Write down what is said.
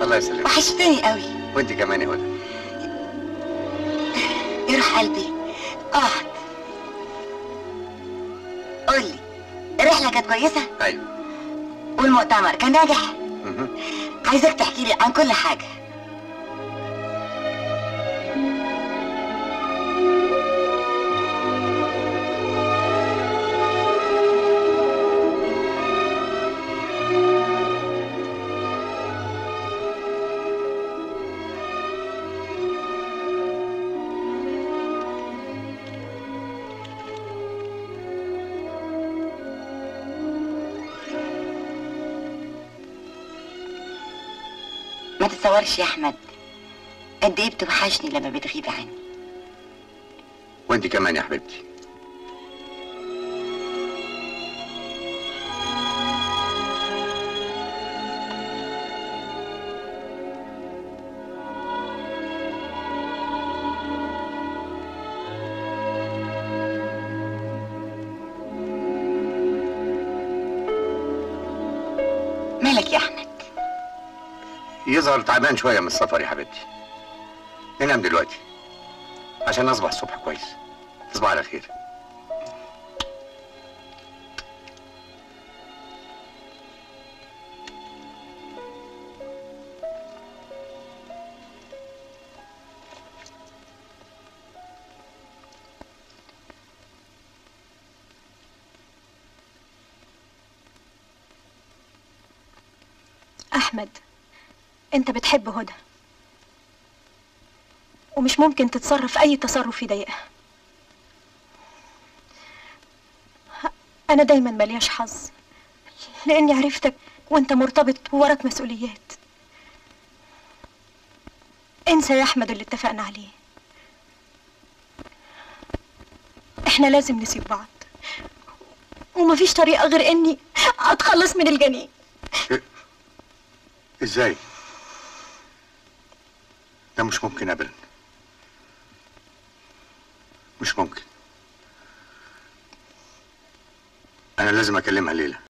الله يسلمك وحشتني قوي وانت كمان يا هدى يروح قلبي اقعد قولي الرحلة كانت كويسة ايوه والمؤتمر كان ناجح مهم. عايزك تحكي لي عن كل حاجة ما تتصورش يا احمد قد ايه بتوحشني لما بتغيب عني وانت كمان يا حبيبتي مالك يا احمد يظهر تعبان شويه من السفر يا حبيبتي ننام دلوقتي عشان اصبح الصبح كويس تصبح على خير أحمد أنت بتحب هدى ومش ممكن تتصرف أي تصرف يضايقها أنا دايما ملياش حظ لأني عرفتك وأنت مرتبط ووراك مسؤوليات انسى يا أحمد اللي اتفقنا عليه احنا لازم نسيب بعض ومفيش طريقة غير إني أتخلص من الجنين ازاي ده مش ممكن ابدا مش ممكن انا لازم اكلمها ليلى